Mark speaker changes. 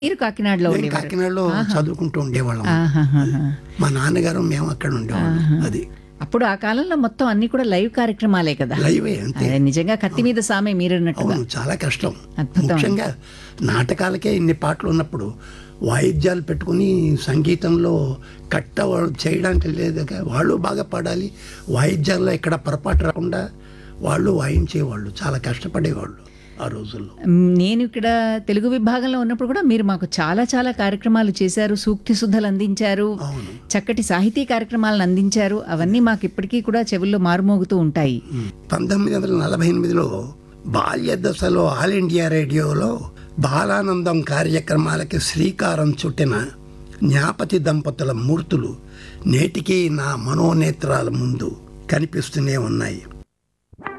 Speaker 1: మీరు కాకినాడలో
Speaker 2: నేను
Speaker 1: ఉండేవారు
Speaker 2: కాకినాడలో చదువుకుంటూ ఉండేవాళ్ళం
Speaker 1: ఆహాహాహా.
Speaker 2: మా నాన్నగారు మేము అక్కడ ఉండేవాళ్ళం అది
Speaker 1: అప్పుడు ఆ కాలంలో మొత్తం అన్ని కూడా లైవ్ కార్యక్రమాలే కదా
Speaker 2: లైవే అంతే
Speaker 1: అదే నిజంగా కత్తి మీద సామే మీరన్నట్టుగా
Speaker 2: అవును చాలా కష్టం
Speaker 1: అద్భుతం.
Speaker 2: ముఖ్యంగా నాటకాలకే ఇన్ని పాటలు ఉన్నప్పుడు వాయిద్యాలు పెట్టుకుని సంగీతంలో కట్ట వాళ్ళు చేయడానికి లేదు వాళ్ళు బాగా పాడాలి వాయిద్యాల్లో ఎక్కడ పొరపాటు రాకుండా వాళ్ళు వాయించేవాళ్ళు చాలా కష్టపడేవాళ్ళు ఆ రోజుల్లో
Speaker 1: మ్, నేను ఇక్కడ తెలుగు విభాగంలో ఉన్నప్పుడు కూడా మీరు మాకు చాలా చాలా కార్యక్రమాలు చేశారు సూక్తి శుద్ధలు అందించారు
Speaker 2: అవును
Speaker 1: చక్కటి సాహితీ కార్యక్రమాలను అందించారు అవన్నీ మాకు ఇప్పటికీ కూడా చెవుల్లో మారుమోగుతూ ఉంటాయి
Speaker 2: పంతొమ్మిది వందల నలభై ఎనిమిదిలో బాల్య దశలో ఆల్ ఇండియా రేడియోలో బాలానందం కార్యక్రమాలకి శ్రీకారం చుట్టిన జ్ఞాపతి దంపతుల మూర్తులు నేటికీ నా మనోనేత్రాల ముందు కనిపిస్తూనే ఉన్నాయి